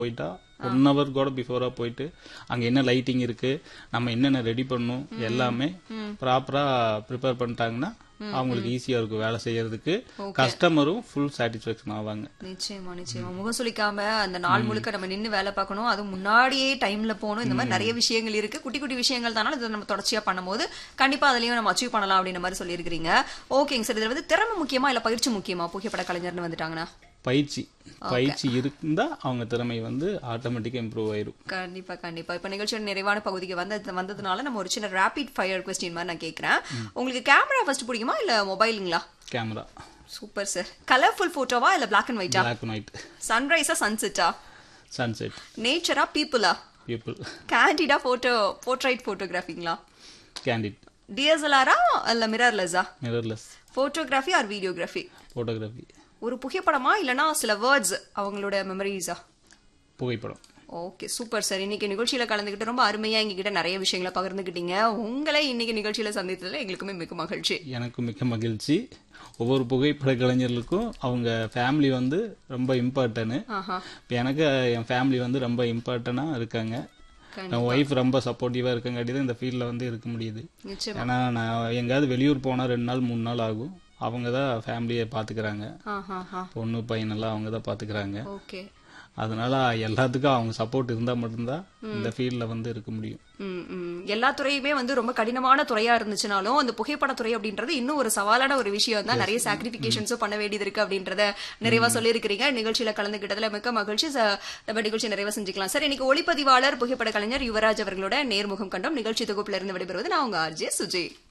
போயிட்டா one hour கூட பிஃபோரா போயிட்டு அங்க என்ன லைட்டிங் இருக்கு நம்ம என்னென்ன ரெடி பண்ணணும் எல்லாமே ப்ராப்பரா ப்ரிப்பேர் பண்ணிட்டாங்கன்னா அவங்களுக்கு ஈஸியா இருக்கும் வேலை செய்யறதுக்கு கஸ்டமரும் ஃபுல் சாட்டிஸ்ஃபேக்ஷன் ஆவாங்க நிச்சயமா நிச்சயமா முகம் சுளிக்காம அந்த நாள் முழுக்க நம்ம நின்னு வேலை பார்க்கணும் அதுவும் முன்னாடியே டைம்ல போகணும் இந்த மாதிரி நிறைய விஷயங்கள் இருக்கு குட்டி குட்டி விஷயங்கள் தானாலும் இதை நம்ம தொடர்ச்சியா பண்ணும்போது கண்டிப்பா அதுலயும் நம்ம அச்சீவ் பண்ணலாம் அப்படின்ற மாதிரி சொல்லியிருக்கிறீங்க ஓகேங்க சார் இதுல வந்து திறமை முக்கியமா இல்ல பயிற்சி முக்கியமா புகைப்பட கலைஞர்னு வந்துட்டாங்கன்னா பயிற்சி பயிற்சி இருந்தா அவங்க திறமை வந்து ஆட்டோமேட்டிக்கா இம்ப்ரூவ் ஆயிரும் கண்டிப்பா கண்டிப்பா இப்ப நிகழ்ச்சியோட நிறைவான பகுதிக்கு வந்தது வந்ததுனால நம்ம ஒரு சின்ன ரேபிட் ஃபயர் கொஸ்டின் மாதிரி நான் கேக்குறேன் உங்களுக்கு கேமரா ஃபர்ஸ்ட் பிடிக்குமா இல்ல மொபைலுங்களா கேமரா சூப்பர் சார் கலர்ஃபுல் போட்டோவா இல்ல பிளாக் அண்ட் ஒயிட்டா பிளாக் அண்ட் ஒயிட் சன்ரைஸா சன்செட்டா சன்செட் நேச்சரா பீப்புளா பீப்புள் கேண்டிடா போட்டோ போர்ட்ரைட் போட்டோகிராஃபிங்களா கேண்டிட் டிஎஸ்எல்ஆரா இல்ல மிரர்லெஸ்ஸா mirrorless photography or videography photography ஒரு புகைப்படமா இல்லனா சில வேர்ட்ஸ் அவங்களோட மெமரிஸா புகைப்படம் ஓகே சூப்பர் சார் இன்னைக்கு நிகழ்ச்சியில கலந்துக்கிட்டு ரொம்ப அருமையா எங்ககிட்ட நிறைய விஷயங்களை பகிர்ந்துக்கிட்டீங்க உங்களை இன்னைக்கு நிகழ்ச்சியில சந்தித்ததுல எங்களுக்குமே மிக மகிழ்ச்சி எனக்கு மிக்க மகிழ்ச்சி ஒவ்வொரு புகைப்பட கலைஞர்களுக்கும் அவங்க ஃபேமிலி வந்து ரொம்ப இம்பார்ட்டனு ஆஹா இப்போ எனக்கு என் ஃபேமிலி வந்து ரொம்ப இம்பார்ட்டனாக இருக்காங்க என் ஒய்ஃப் ரொம்ப சப்போர்ட்டிவாக இருக்கங்காட்டி தான் இந்த ஃபீல்டில் வந்து இருக்க முடியுது நிச்சயம் ஏன்னா நான் எங்கேயாவது வெளியூர் போனால் ரெண்டு நாள் மூணு நாள் ஆகும் அவங்க தான் ஃபேமிலியை பார்த்துக்கிறாங்க ஆஹா ஆஹா பொண்ணு பையனெல்லாம் அவங்க தான் பார்த்துக்கிறாங்க ஓகே அதனால எல்லாத்துக்கும் அவங்க சப்போர்ட் இருந்தால் மட்டும்தான் இந்த ஃபீல்டில் வந்து இருக்க முடியும் ம், ம். எல்லா துறையுமே வந்து ரொம்ப கடினமான துறையா இருந்துச்சுனாலும் அந்த புகைப்பட துறை அப்படின்றது இன்னும் ஒரு சவாலான ஒரு விஷயம் தான் நிறைய சாக்ரிபிகேஷன்ஸும் பண்ண வேண்டியது இருக்கு அப்படின்றத நிறைவா சொல்லியிருக்கிறீங்க நிகழ்ச்சியில கலந்துகிட்டதுல மிக்க மகிழ்ச்சி ச- நம்ம நிகழ்ச்சி நிறைவா செஞ்சுக்கலாம் சார் இன்னைக்கு ஒளிப்பதிவாளர் புகைப்பட கலைஞர் யுவராஜ் அவர்களோட நேர்முகம் கண்டோம் நிகழ்ச்சி தொகுப்புல இருந்து விடைபெறுவது நான் உங்க ஆர்ஜே சுஜய்